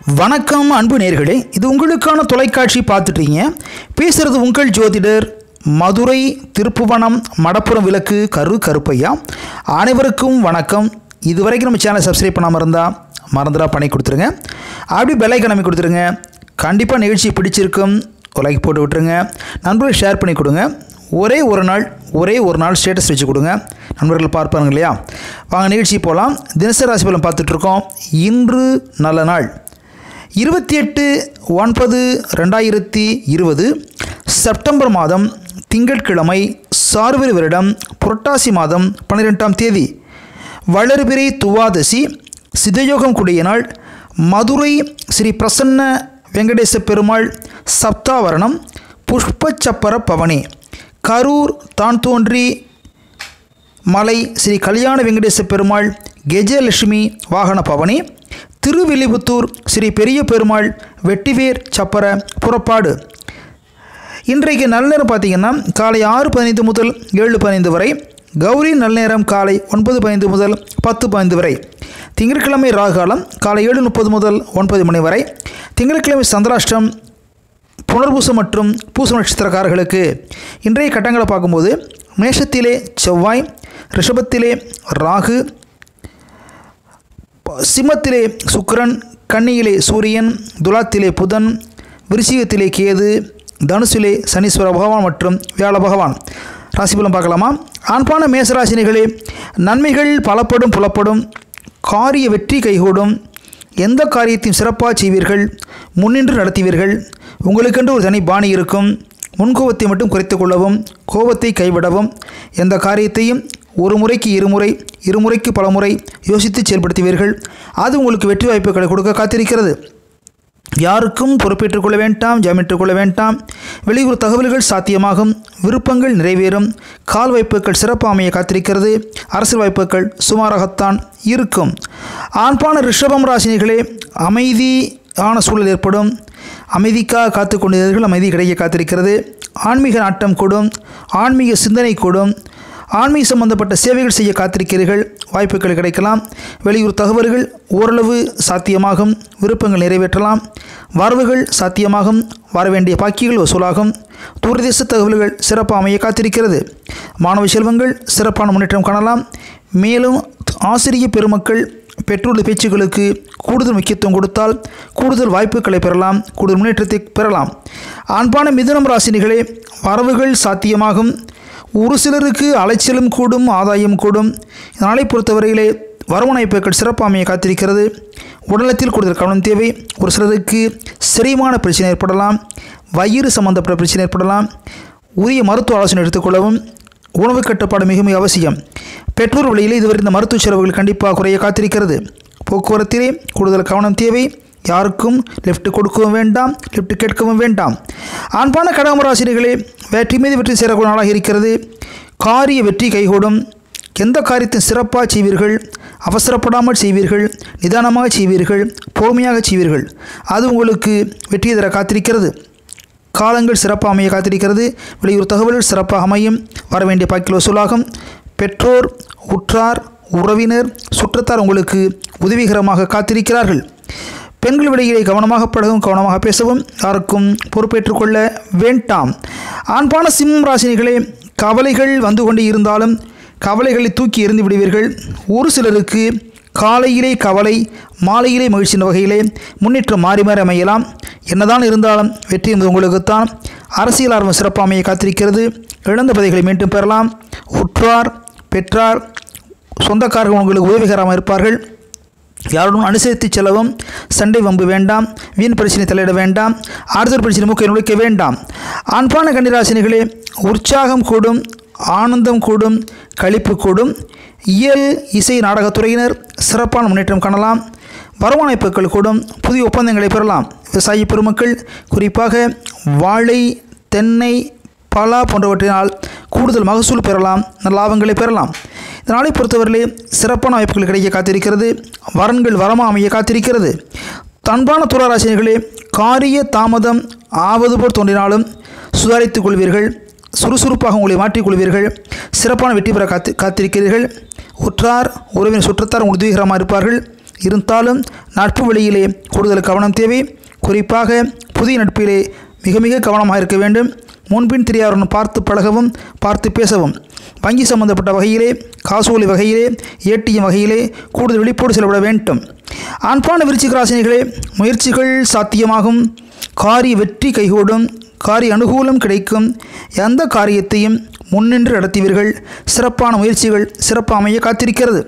வணக்கம் அன்பு நேர்களே இது உங்களுக்கான தொலைக்காட்சி பார்த்துட்டீங்க பேசுகிறது உங்கள் ஜோதிடர் மதுரை திருப்புவனம் மடப்புறம் விளக்கு கரு கருப்பையா அனைவருக்கும் வணக்கம் இதுவரைக்கும் நம்ம சேனலை சப்ஸ்கிரைப் பண்ணாமல் இருந்தால் மறந்துடா பண்ணி கொடுத்துருங்க அப்படி பெல்லைக்கன் அமைக்க கொடுத்துருங்க கண்டிப்பாக நிகழ்ச்சி பிடிச்சிருக்கும் ஒரு லைக் போட்டு விட்டுருங்க நண்பர்கள் ஷேர் பண்ணி கொடுங்க ஒரே ஒரு நாள் ஒரே ஒரு நாள் ஸ்டேட்டஸ் வச்சு கொடுங்க நண்பர்கள் பார்ப்பாங்க இல்லையா வாங்க நிகழ்ச்சி போகலாம் தினசரி ராசி பலன் பார்த்துட்ருக்கோம் இன்று நல்ல நாள் இருபத்தி எட்டு ஒன்பது ரெண்டாயிரத்தி இருபது செப்டம்பர் மாதம் திங்கட்கிழமை சார்வரி வருடம் புரட்டாசி மாதம் பன்னிரெண்டாம் தேதி வளர்பிறை துவாதசி சிதயோகம் கூடிய நாள் மதுரை ஸ்ரீ பிரசன்ன வெங்கடேச பெருமாள் சப்தாவரணம் புஷ்பச்சப்பர பவனி கரூர் தான் தோன்றி மலை ஸ்ரீ கல்யாண வெங்கடேச பெருமாள் கெஜலட்சுமி வாகன பவனி திருவில்லிபுத்தூர் ஸ்ரீ பெரிய பெருமாள் வெட்டிவேர் சப்பர புறப்பாடு இன்றைக்கு நல்லநேரம் பார்த்தீங்கன்னா காலை ஆறு பதினைந்து முதல் ஏழு பதினைந்து வரை கௌரி நல்லநேரம் காலை ஒன்பது பதினைந்து முதல் பத்து பதினைந்து வரை திங்கட்கிழமை ராகாலம் காலை ஏழு முப்பது முதல் ஒன்பது மணி வரை திங்கட்கிழமை சந்திராஷ்டம் புனர்பூசம் மற்றும் பூச நட்சத்திரக்காரர்களுக்கு இன்றைய கட்டங்களை பார்க்கும்போது மேஷத்திலே செவ்வாய் ரிஷபத்திலே ராகு சிம்மத்திலே சுக்கிரன் கன்னியிலே சூரியன் துலாத்திலே புதன் விருச்சிகத்திலே கேது தனுசிலே சனீஸ்வர பகவான் மற்றும் வியாழ பகவான் ராசிபலம் பார்க்கலாமா ஆண்பான மேசராசினிகளே நன்மைகள் பலப்படும் புலப்படும் காரிய வெற்றி கைகூடும் எந்த காரியத்தையும் சிறப்பாக செய்வீர்கள் முன்னின்று நடத்துவீர்கள் உங்களுக்கென்று ஒரு தனி பாணி இருக்கும் முன்கோபத்தை மட்டும் குறைத்து கொள்ளவும் கோபத்தை கைவிடவும் எந்த காரியத்தையும் ஒரு முறைக்கு இருமுறை இருமுறைக்கு பலமுறை யோசித்து செயல்படுத்துவீர்கள் அது உங்களுக்கு வெற்றி வாய்ப்புகளை கொடுக்க காத்திருக்கிறது யாருக்கும் பொறுப்பேற்றுக் கொள்ள வேண்டாம் ஜாமீட்டுக் கொள்ள வேண்டாம் வெளியூர் தகவல்கள் சாத்தியமாகும் விருப்பங்கள் நிறைவேறும் கால் வாய்ப்புகள் சிறப்பு அமைய காத்திருக்கிறது அரசியல் வாய்ப்புகள் சுமாராகத்தான் இருக்கும் ஆண்பான ரிஷபம் ராசினிகளே அமைதியான சூழல் ஏற்படும் அமைதிக்காக காத்து கொண்டிருந்தீர்கள் அமைதி கிடைக்க காத்திருக்கிறது ஆன்மீக நாட்டம் கூடும் ஆன்மீக சிந்தனை கூடும் ஆன்மீக சம்பந்தப்பட்ட சேவைகள் செய்ய காத்திருக்கிறீர்கள் வாய்ப்புகள் கிடைக்கலாம் வெளியூர் தகவல்கள் ஓரளவு சாத்தியமாகும் விருப்பங்கள் நிறைவேற்றலாம் வரவுகள் சாத்தியமாகும் வர வேண்டிய பாக்கிகள் வசூலாகும் தூரதேச தகவல்கள் சிறப்பாக அமைய காத்திருக்கிறது மாணவ செல்வங்கள் சிறப்பான முன்னேற்றம் காணலாம் மேலும் ஆசிரிய பெருமக்கள் பெற்றோர் பேச்சுகளுக்கு கூடுதல் முக்கியத்துவம் கொடுத்தால் கூடுதல் வாய்ப்புகளை பெறலாம் கூடுதல் முன்னேற்றத்தை பெறலாம் ஆண்பான மிதுனம் ராசினிகளே வரவுகள் சாத்தியமாகும் ஒரு சிலருக்கு அலைச்சலும் கூடும் ஆதாயம் கூடும் நாளை பொறுத்தவரையிலே வருமானப்பேக்கள் சிறப்பாமையை காத்திருக்கிறது உடலத்தில் கூடுதல் கவனம் தேவை ஒரு சிலருக்கு செரிமான பிரச்சனை ஏற்படலாம் வயிறு சம்பந்தப்பட்ட பிரச்சனை ஏற்படலாம் உரிய மருத்துவ ஆலோசனை எடுத்துக்கொள்ளவும் உணவு கட்டுப்பாடு மிக மிக அவசியம் பெற்றோர் வழியில் இதுவரை இந்த மருத்துவ செலவுகள் கண்டிப்பாக குறைய காத்திருக்கிறது போக்குவரத்திலே கூடுதல் கவனம் தேவை யாருக்கும் லிஃப்ட் கொடுக்கவும் வேண்டாம் லிஃப்ட் கேட்கவும் வேண்டாம் ஆண்பான கடகமராசினிகளே வெற்றி மீது வெற்றி சேரக்கூடிய நாளாக இருக்கிறது காரிய வெற்றி கைகூடும் எந்த காரியத்தையும் சிறப்பாக செய்வீர்கள் அவசரப்படாமல் செய்வீர்கள் நிதானமாக செய்வீர்கள் பொறுமையாக செய்வீர்கள் அது உங்களுக்கு வெற்றி தர காத்திருக்கிறது காலங்கள் சிறப்பாக அமைய காத்திருக்கிறது வெளியூர் தகவல்கள் சிறப்பாக அமையும் வர வேண்டிய பாக்கில் வசூலாகும் பெற்றோர் உற்றார் உறவினர் சுற்றத்தார் உங்களுக்கு உதவிகரமாக காத்திருக்கிறார்கள் பெண்கள் விடையிலே கவனமாக பழகவும் கவனமாக பேசவும் யாருக்கும் பொறுப்பேற்றுக் கொள்ள வேண்டாம் ஆண்பான சிம்மம் ராசினிகளே கவலைகள் வந்து கொண்டு இருந்தாலும் கவலைகளை தூக்கி எறிந்து விடுவீர்கள் ஒரு சிலருக்கு காலையிலே கவலை மாலையிலே மகிழ்ச்சியின் வகையிலே முன்னேற்றம் மாறி மாறி அமையலாம் என்னதான் இருந்தாலும் வெற்றி என்பது உங்களுக்குத்தான் அரசியல் ஆர்வம் சிறப்பாமையை காத்திருக்கிறது இழந்த பதவிகளை மீண்டும் பெறலாம் உற்றார் பெற்றார் சொந்தக்காரர்கள் உங்களுக்கு உதவிகரமாக இருப்பார்கள் யாருடன் அனுசரித்து செல்லவும் சண்டை வம்பு வேண்டாம் வீண் பிரச்சனை தலையிட வேண்டாம் ஆறுதல் பிரச்சனை மூக்கை நுழைக்க வேண்டாம் ஆண்பான கன்னிராசினிகளே உற்சாகம் கூடும் ஆனந்தம் கூடும் களிப்பு கூடும் இயல் இசை நாடகத்துறையினர் சிறப்பான முன்னேற்றம் காணலாம் வருமானப்புகள் கூடும் புதிய ஒப்பந்தங்களை பெறலாம் விவசாய பெருமக்கள் குறிப்பாக வாழை தென்னை பலா போன்றவற்றினால் கூடுதல் மகசூல் பெறலாம் நல்ல லாபங்களை பெறலாம் இந்த நாளை பொறுத்தவரையிலே சிறப்பான வாய்ப்புகள் கிடைக்க காத்திருக்கிறது வரன்கள் வரமாக அமைய காத்திருக்கிறது தன்பான துளாராசினிகளே காரிய தாமதம் ஆவது போல் தோன்றினாலும் சுதாரித்துக் கொள்வீர்கள் சுறுசுறுப்பாக உங்களை மாற்றிக்கொள்வீர்கள் சிறப்பான வெற்றி பெற காத்து காத்திருக்கிறீர்கள் உற்றார் உறவின் சுற்றத்தார் உங்களுக்கு உதவிகரமாக இருப்பார்கள் இருந்தாலும் நட்பு வழியிலே கூடுதல் கவனம் தேவை குறிப்பாக புதிய நட்பிலே மிக மிக கவனமாக இருக்க வேண்டும் முன்பின் தெரியாதவன் பார்த்து பழகவும் பார்த்து பேசவும் வங்கி சம்பந்தப்பட்ட வகையிலே காசோலை வகையிலே ஏடிஎம் வகையிலே கூடுதல் விழிப்போடு செலவிட வேண்டும் ஆண்பான விருச்சிக ராசினிகளே முயற்சிகள் சாத்தியமாகும் காரிய வெற்றி கைகூடும் காரிய அனுகூலம் கிடைக்கும் எந்த காரியத்தையும் முன்னின்று நடத்துவீர்கள் சிறப்பான முயற்சிகள் சிறப்பாக அமைய காத்திருக்கிறது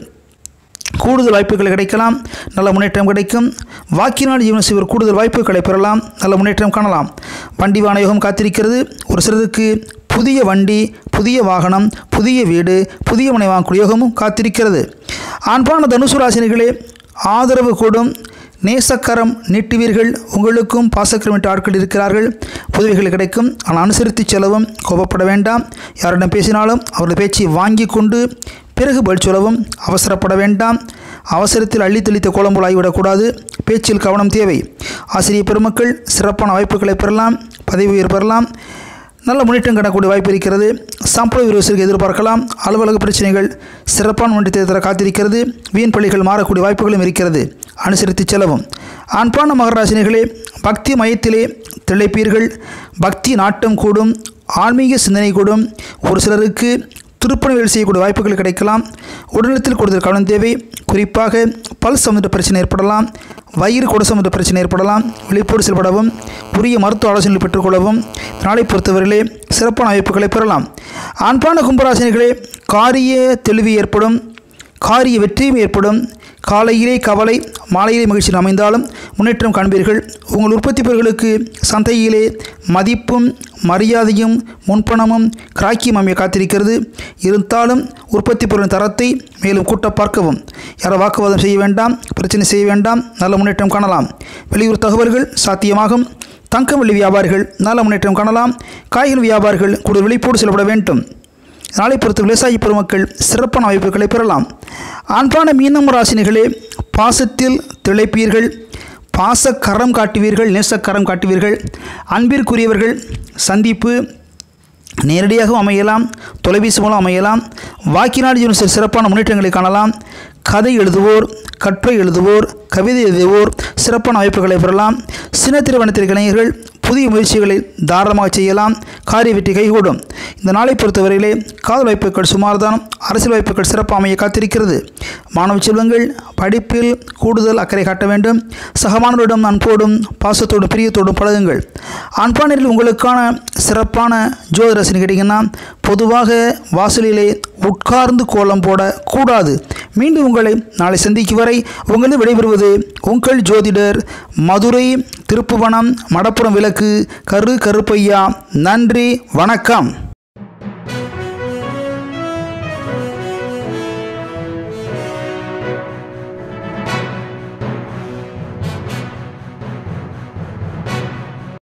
கூடுதல் வாய்ப்புகள் கிடைக்கலாம் நல்ல முன்னேற்றம் கிடைக்கும் வாக்கினால் ஜீவன செய்வர் கூடுதல் வாய்ப்புகளை பெறலாம் நல்ல முன்னேற்றம் காணலாம் வண்டி வாகன யோகம் காத்திருக்கிறது ஒரு சிலருக்கு புதிய வண்டி புதிய வாகனம் புதிய வீடு புதிய மனை வாங்கக்கூடிய யோகமும் காத்திருக்கிறது ஆண்பான தனுசு ராசினிகளே ஆதரவு கூடும் நேசக்கரம் நீட்டுவீர்கள் உங்களுக்கும் பாசக்கரமிட்ட ஆட்கள் இருக்கிறார்கள் உதவிகள் கிடைக்கும் ஆனால் அனுசரித்து செலவும் கோபப்பட வேண்டாம் யாரிடம் பேசினாலும் அவருடைய பேச்சை வாங்கி கொண்டு பிறகு பதில் சொல்லவும் அவசரப்பட வேண்டாம் அவசரத்தில் அள்ளி தெளித்த கோலம் போல் ஆகிவிடக்கூடாது பேச்சில் கவனம் தேவை ஆசிரியர் பெருமக்கள் சிறப்பான வாய்ப்புகளை பெறலாம் பதவி உயர் பெறலாம் நல்ல முன்னேற்றம் காணக்கூடிய வாய்ப்பு இருக்கிறது சம்பள விரோசிற்கு எதிர்பார்க்கலாம் அலுவலக பிரச்சனைகள் சிறப்பான முன்னேற்றத்தை தர காத்திருக்கிறது வீண் பள்ளிகள் மாறக்கூடிய வாய்ப்புகளும் இருக்கிறது அனுசரித்து செலவும் ஆண்பான மகராசினிகளே பக்தி மயத்திலே திளைப்பீர்கள் பக்தி நாட்டம் கூடும் ஆன்மீக சிந்தனை கூடும் ஒரு சிலருக்கு திருப்பணிகள் செய்யக்கூடிய வாய்ப்புகள் கிடைக்கலாம் உடல்நலத்தில் கூடுதல் கவனம் தேவை குறிப்பாக பல் சம்பந்த பிரச்சனை ஏற்படலாம் வயிறு கூட சம்பந்த பிரச்சனை ஏற்படலாம் விழிப்போடு செயல்படவும் உரிய மருத்துவ ஆலோசனை பெற்றுக்கொள்ளவும் நாளை பொறுத்தவரையிலே சிறப்பான வாய்ப்புகளை பெறலாம் ஆண்பான கும்பராசினிகளே காரிய தெளிவு ஏற்படும் காரிய வெற்றியும் ஏற்படும் காலையிலே கவலை மாலையிலே மகிழ்ச்சி அமைந்தாலும் முன்னேற்றம் காண்பீர்கள் உங்கள் உற்பத்தி பொருட்களுக்கு சந்தையிலே மதிப்பும் மரியாதையும் முன்பணமும் கிராக்கியம் அமைய காத்திருக்கிறது இருந்தாலும் உற்பத்தி பொருளின் தரத்தை மேலும் கூட்ட பார்க்கவும் யாரோ வாக்குவாதம் செய்ய வேண்டாம் பிரச்சனை செய்ய வேண்டாம் நல்ல முன்னேற்றம் காணலாம் வெளியூர் தகவல்கள் சாத்தியமாகும் தங்கம் வெள்ளி வியாபாரிகள் நல்ல முன்னேற்றம் காணலாம் காய்கறி வியாபாரிகள் கூடுதல் விழிப்போடு செயல்பட வேண்டும் நாளை பொறுத்த விவசாயி பெருமக்கள் சிறப்பான வாய்ப்புகளை பெறலாம் ஆண்பான மீனம் ராசினிகளே பாசத்தில் திளைப்பீர்கள் பாச கரம் காட்டுவீர்கள் நேசக்கரம் காட்டுவீர்கள் அன்பிற்குரியவர்கள் சந்திப்பு நேரடியாகவும் அமையலாம் தொலைபேசி மூலம் அமையலாம் வாக்கினால் ஜீவன சிறப்பான முன்னேற்றங்களை காணலாம் கதை எழுதுவோர் கட்டுரை எழுதுவோர் கவிதை எழுதுவோர் சிறப்பான வாய்ப்புகளை பெறலாம் சின்னத்திருவனத்திற்கு இளைஞர்கள் புதிய முயற்சிகளை தாராளமாக செய்யலாம் காரிய வெற்றி கைகூடும் இந்த நாளை பொறுத்தவரையிலே காதல் வாய்ப்புகள் சுமார்தான் அரசியல் வாய்ப்புகள் சிறப்பாக அமைய காத்திருக்கிறது மாணவ செல்வங்கள் படிப்பில் கூடுதல் அக்கறை காட்ட வேண்டும் சகமானவரிடம் அன்போடும் பாசத்தோடும் பிரியத்தோடும் பழகுங்கள் அன்பானரில் உங்களுக்கான சிறப்பான ஜோதிரசனி கேட்டிங்கன்னா பொதுவாக வாசலிலே உட்கார்ந்து கோலம் போட கூடாது மீண்டும் உங்களை நாளை சந்திக்கும் வரை உங்களது விடைபெறுவது உங்கள் ஜோதிடர் மதுரை திருப்புவனம் மடப்புறம் விளக்கு கரு கருப்பையா நன்றி வணக்கம்